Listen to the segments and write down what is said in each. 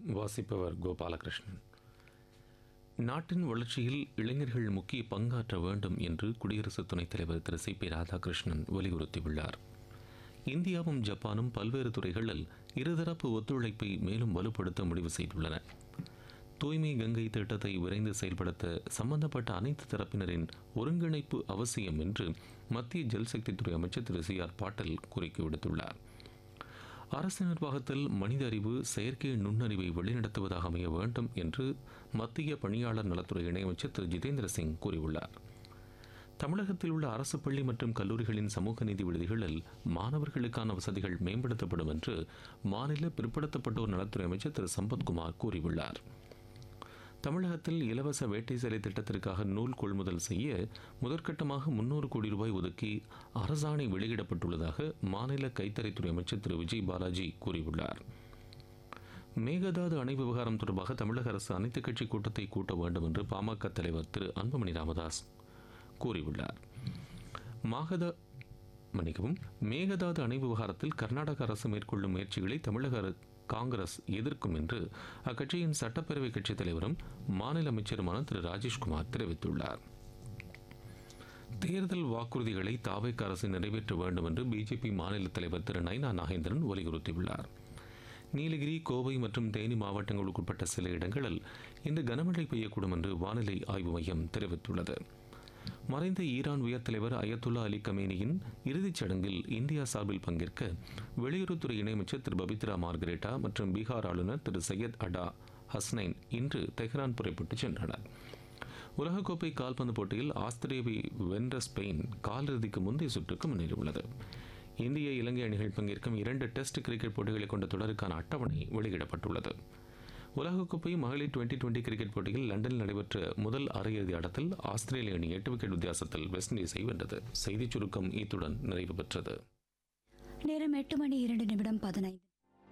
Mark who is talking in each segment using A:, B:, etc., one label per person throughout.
A: வாசிப்பவர் கோபாலகிருஷ்ணன் நாட்டின் வளர்ச்சியில் இளைஞர்கள் முக்கிய பங்காற்ற வேண்டும் என்று குடியரசு துணைத் தலைவர் திரு சி பி ராதாகிருஷ்ணன் வலியுறுத்தியுள்ளார் இந்தியாவும் ஜப்பானும் பல்வேறு துறைகளில் இருதரப்பு ஒத்துழைப்பை மேலும் வலுப்படுத்த முடிவு செய்துள்ளன தூய்மை கங்கை திட்டத்தை விரைந்து செயல்படுத்த சம்பந்தப்பட்ட அனைத்து தரப்பினரின் ஒருங்கிணைப்பு அவசியம் என்று மத்திய ஜல்சக்தித்துறை அமைச்சர் திரு சி ஆர் பாட்டீல் கோரிக்கை விடுத்துள்ளார் அரசு நிர்வாகத்தில் மனித அறிவு செயற்கை நுண்ணறிவை வழிநடத்துவதாக அமைய வேண்டும் என்று மத்திய பணியாளர் நலத்துறை இணையமைச்சர் திரு ஜிதேந்திர சிங் கூறியுள்ளார் தமிழகத்தில் உள்ள அரசு பள்ளி மற்றும் கல்லூரிகளின் சமூக நீதி விடுதிகளில் மாணவர்களுக்கான வசதிகள் மேம்படுத்தப்படும் என்று மாநில பிற்படுத்தப்பட்டோர் நலத்துறை அமைச்சர் திரு சம்பத்குமார் கூறியுள்ளார் தமிழகத்தில் இலவச வேட்டை சேலை திட்டத்திற்காக நூல் கொள்முதல் செய்ய முதற்கட்டமாக முன்னூறு கோடி ரூபாய் ஒதுக்கி அரசாணை வெளியிடப்பட்டுள்ளதாக மாநில கைத்தறித்துறை அமைச்சர் திரு விஜய் பாலாஜி கூறியுள்ளார் மேகதாது அணை விவகாரம் தொடர்பாக தமிழக அரசு அனைத்துக் கட்சி கூட்டத்தை கூட்ட வேண்டும் என்று பாமக தலைவர் திரு அன்புமணி ராமதாஸ் கூறியுள்ளார் மாகதா மன்னிக்கவும் மேகதாது அணை விவகாரத்தில் கர்நாடக அரசு மேற்கொள்ளும் முயற்சிகளை தமிழக அர- காங்கிரஸ் எதிர்க்கும் என்று அக்கட்சியின் சட்டப்பேரவை கட்சித் தலைவரும் மாநில அமைச்சருமான திரு ராஜேஷ்குமார் தெரிவித்துள்ளார் தேர்தல் வாக்குறுதிகளை தாவேக்க அரசு நிறைவேற்ற வேண்டும் என்று பிஜேபி மாநில தலைவர் திரு நைனா நாகேந்திரன் வலியுறுத்தியுள்ளார் நீலகிரி கோவை மற்றும் தேனி மாவட்டங்களுக்கு உட்பட்ட சில இடங்களில் இன்று கனமழை பெய்யக்கூடும் என்று வானிலை ஆய்வு மையம் தெரிவித்துள்ளது மறைந்த ஈரான் உயர் தலைவர் அயத்துல்லா அலி கமேனியின் இறுதிச் சடங்கில் இந்தியா சார்பில் பங்கேற்க வெளியுறவுத்துறை இணையமைச்சர் திரு பபித்ரா மார்கரேட்டா மற்றும் பீகார் ஆளுநர் திரு சையத் அடா ஹஸ்னைன் இன்று தெஹ்ரான் புறப்பட்டு சென்றனர் உலகக்கோப்பை கால்பந்து போட்டியில் ஆஸ்திரேலியாவை வென்ற ஸ்பெயின் காலிறுதிக்கு முந்தைய சுற்றுக்கு முன்னேறியுள்ளது இந்திய இலங்கை அணிகள் பங்கேற்கும் இரண்டு டெஸ்ட் கிரிக்கெட் போட்டிகளை கொண்ட தொடருக்கான அட்டவணை வெளியிடப்பட்டுள்ளது உலகக்கோப்பை மகளிர் டுவெண்டி டுவெண்டி கிரிக்கெட் போட்டியில் லண்டனில் நடைபெற்ற முதல் அரையிறுதி ஆட்டத்தில் ஆஸ்திரேலிய அணி எட்டு விக்கெட் வித்தியாசத்தில் வெஸ்ட் இண்டீஸை வென்றது செய்திச் சுருக்கம் இத்துடன் நிறைவு பெற்றது
B: நேரம் எட்டு மணி இரண்டு நிமிடம் பதினைந்து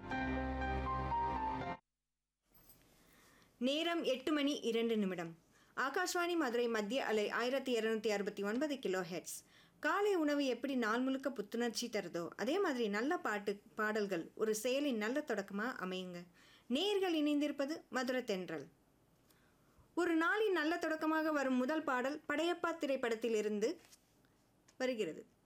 C: நேரம் எட்டு மணி இரண்டு நிமிடம் ஆகாஷ்வாணி மதுரை மத்திய அலை ஆயிரத்தி இருநூத்தி அறுபத்தி ஒன்பது கிலோ ஹெட்ஸ் காலை உணவு எப்படி நாள் முழுக்க புத்துணர்ச்சி தருதோ அதே மாதிரி நல்ல பாட்டு பாடல்கள் ஒரு செயலின் நல்ல தொடக்கமாக அமையுங்க நேர்கள் இணைந்திருப்பது மதுரை தென்றல் ஒரு நாளின் நல்ல தொடக்கமாக வரும் முதல் பாடல் படையப்பா திரைப்படத்திலிருந்து வருகிறது